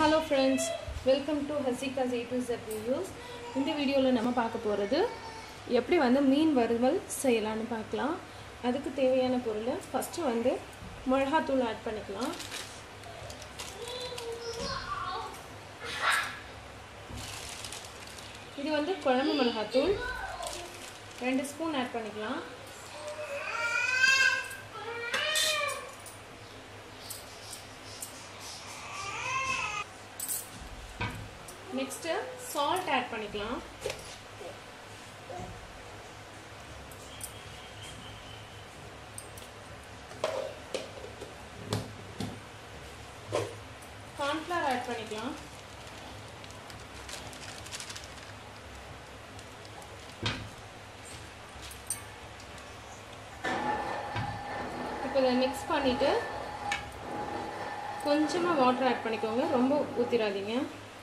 hello friends welcome to Hasika's A to Z reviews இந்த வீடியோவில் நம்ம பார்க்க போகிறது எப்படி வந்து மீன் வறுவல் செய்யலாம்னு பார்க்கலாம் அதுக்கு தேவையான பொருள் ஃபஸ்ட்டு வந்து மிளகாத்தூள் ஆட் பண்ணிக்கலாம் இது வந்து குழம்பு மிளகாத்தூள் ரெண்டு ஸ்பூன் ஆட் பண்ணிக்கலாம் நெக்ஸ்ட்டு சால்ட் ஆட் பண்ணிக்கலாம் கார்ன்ஃப்ளவர் ஆட் பண்ணிக்கலாம் இப்போ இதை மிக்ஸ் பண்ணிவிட்டு கொஞ்சமாக வாட்டர் ஆட் பண்ணிக்கோங்க ரொம்ப ஊற்றிடாதீங்க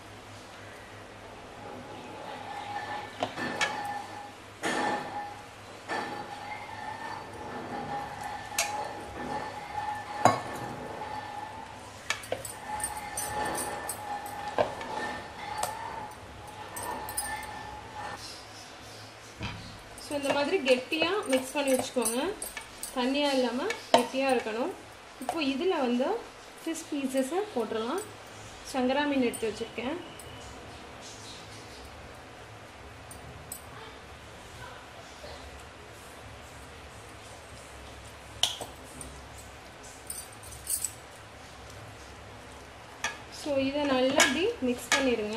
ஸோ இந்த மாதிரி கெட்டியாக மிக்ஸ் பண்ணி வச்சுக்கோங்க தண்ணியாக இல்லாமல் கெட்டியாக இருக்கணும் இப்போ இதில் வந்து ஃபிஷ் பீசஸை போட்டுடலாம் சங்கரா மீன் எடுத்து வச்சுருக்கேன் ஸோ இதை நல்லா இப்படி மிக்ஸ் பண்ணிடுங்க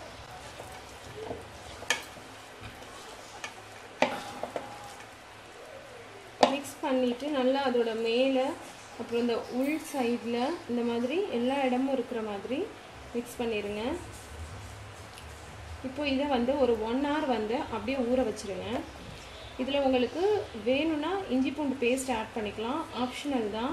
மிக்ஸ் பண்ணிவிட்டு நல்லா அதோட மேலே அப்புறம் இந்த உள் சைடில் இந்த மாதிரி எல்லா இடமும் இருக்கிற மாதிரி மிக்ஸ் பண்ணிடுங்க இப்போ இதை வந்து ஒரு ஒன் ஹவர் வந்து அப்படியே ஊற வச்சுருங்க இதில் உங்களுக்கு வேணும்னா இஞ்சி பூண்டு பேஸ்ட் ஆட் பண்ணிக்கலாம் ஆப்ஷனல் தான்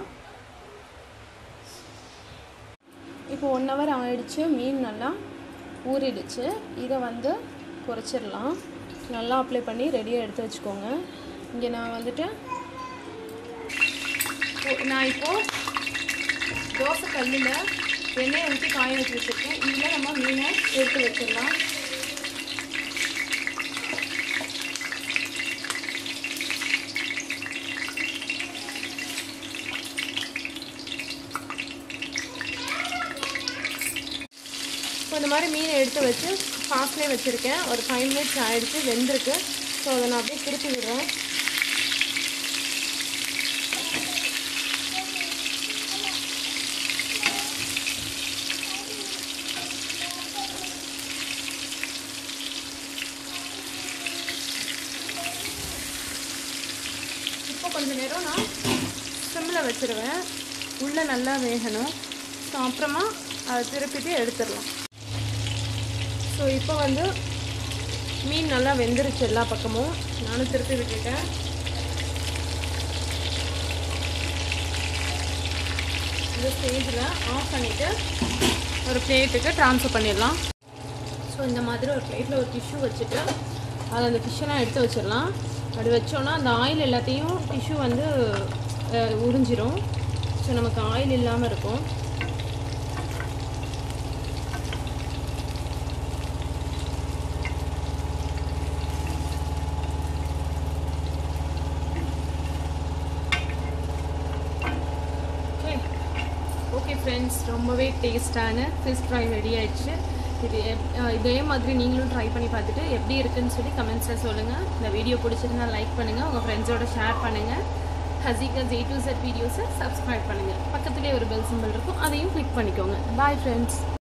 இப்போ ஒன் ஹவர் ஆயிடுச்சு மீன் நல்லா ஊறிடுச்சு இதை வந்து குறைச்சிடலாம் நல்லா அப்ளை பண்ணி ரெடியாக எடுத்து வச்சுக்கோங்க இங்கே நான் வந்துட்டு நான் இப்போது தோசை கல்லில் எண்ணெயை ஊற்றி காய வச்சு வச்சுருக்கேன் இதில் நம்ம மீனை எடுத்து வச்சிடலாம் இப்போ இந்த மாதிரி மீனை எடுத்து வச்சு ஃபாஸ்ட்லேயே வச்சுருக்கேன் ஒரு ஃபைவ் மினிட்ஸ் ஆகிடுச்சு வெந்திருக்கு ஸோ அதை நான் அப்படியே திருப்பி விடுறேன் இப்போ கொஞ்சம் நேரம் நான் சிம்மில் வச்சுருவேன் உள்ளே நல்லா வேகணும் ஸோ அப்புறமா அதை திருப்பிட்டு எடுத்துடலாம் ஸோ இப்போ வந்து மீன் நல்லா வெந்துருச்சு எல்லா பக்கமும் நானும் திருப்பி விட்டுட்டேன் இந்த ஸ்டேஜில் ஆஃப் பண்ணிவிட்டு ஒரு பிளேட்டுக்கு ட்ரான்ஸ்ஃபர் பண்ணிடலாம் ஸோ இந்த மாதிரி ஒரு பிளேட்டில் ஒரு டிஷ்யூ வச்சுட்டு அதை அந்த ஃபிஷ்ஷெல்லாம் எடுத்து வச்சிடலாம் அப்படி வச்சோன்னா அந்த ஆயில் எல்லாத்தையும் டிஷ்யூ வந்து உறிஞ்சிரும் ஸோ நமக்கு ஆயில் இல்லாமல் இருக்கும் ஓகே ஃப்ரெண்ட்ஸ் ரொம்பவே டேஸ்டான ஃபிஷ் ஃப்ரை ரெடி ஆயிடுச்சு இது இதே மாதிரி நீங்களும் ட்ரை பண்ணி பார்த்துட்டு எப்படி இருக்குன்னு சொல்லி கமெண்ட்ஸில் சொல்லுங்கள் இந்த வீடியோ பிடிச்சிருந்தா லைக் பண்ணுங்கள் உங்கள் ஃப்ரெண்ட்ஸோட ஷேர் பண்ணுங்கள் ஹசிகா ஏ டு செட் வீடியோஸை சப்ஸ்கிரைப் பண்ணுங்கள் பக்கத்துலேயே ஒரு பெல் சிம்பிள் இருக்கும் அதையும் கிளிக் பண்ணிக்கோங்க பாய் ஃப்ரெண்ட்ஸ்